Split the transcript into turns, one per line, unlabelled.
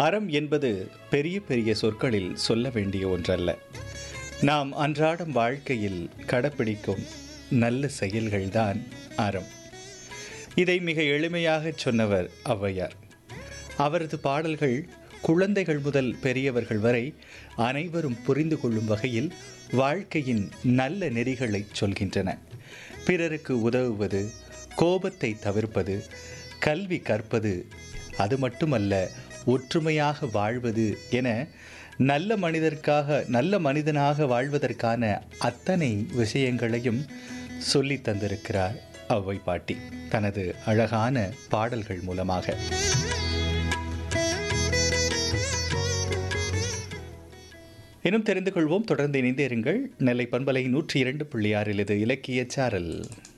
அறம் என்பது பெரிய பெரிய சொற்களில் சொல்ல வேண்டிய ஒன்றல்ல நாம் அன்றாடம் வாழ்க்கையில் கடைப்பிடிக்கும் நல்ல செயல்கள்தான் அறம் இதை மிக எளிமையாக சொன்னவர் ஔவையார் அவரது பாடல்கள் குழந்தைகள் முதல் பெரியவர்கள் வரை அனைவரும் புரிந்து கொள்ளும் வகையில் வாழ்க்கையின் நல்ல நெறிகளை சொல்கின்றன பிறருக்கு உதவுவது கோபத்தை தவிர்ப்பது கல்வி கற்பது அது மட்டுமல்ல ஒற்றுமையாக வாழ்வது என நல்ல மனிதர்க்காக நல்ல மனிதனாக வாழ்வதற்கான அத்தனை விஷயங்களையும் சொல்லி தந்திருக்கிறார் ஔவை பாட்டி தனது அழகான பாடல்கள் மூலமாக இன்னும் தெரிந்து கொள்வோம் தொடர்ந்து இணைந்தே இருங்கள் நெல்லை பண்பலை நூற்றி இரண்டு புள்ளி ஆறில் இது இலக்கிய சாரல்